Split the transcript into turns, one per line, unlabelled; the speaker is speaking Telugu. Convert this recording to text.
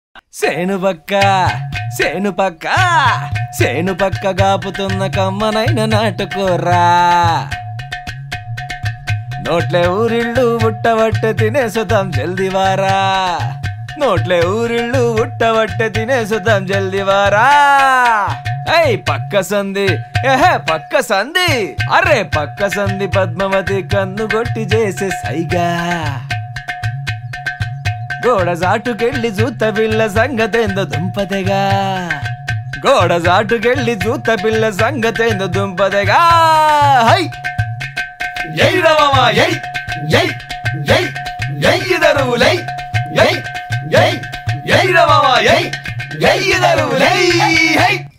సేను పక్క సేను పక్క సేను పక్క గాపుతున్న కమ్మనైన నాటుకోరా నోట్లే ఊరిళ్ళు ఉట్టవట్టే తినేసుదాం జల్దివారా నోట్లే ఊరిళ్ళు ఉట్టవట్టే తినేసుదాం జల్దివారా ఏయ్ పక్క సంధి ఏహే పక్క సంధి అరే పక్క సంధి పద్మవతి కన్ను కొట్టి చేసే సైగా గోడ జాటుకెళ్ళి జూత పిల్ల సంగతేందో దుంపదెగా గోడ జాటుకెళ్ళి జూత పిల్ల సంగతేందో దుంపదెగా హై ఎయ్ రవమా ఎయ్ ఎయ్ ఎయ్ ఎయ్ ఇదరువులై ఎయ్ ఎయ్ ఎయ్ రవమా ఎయ్ ఎయ్ ఇదరువులై హై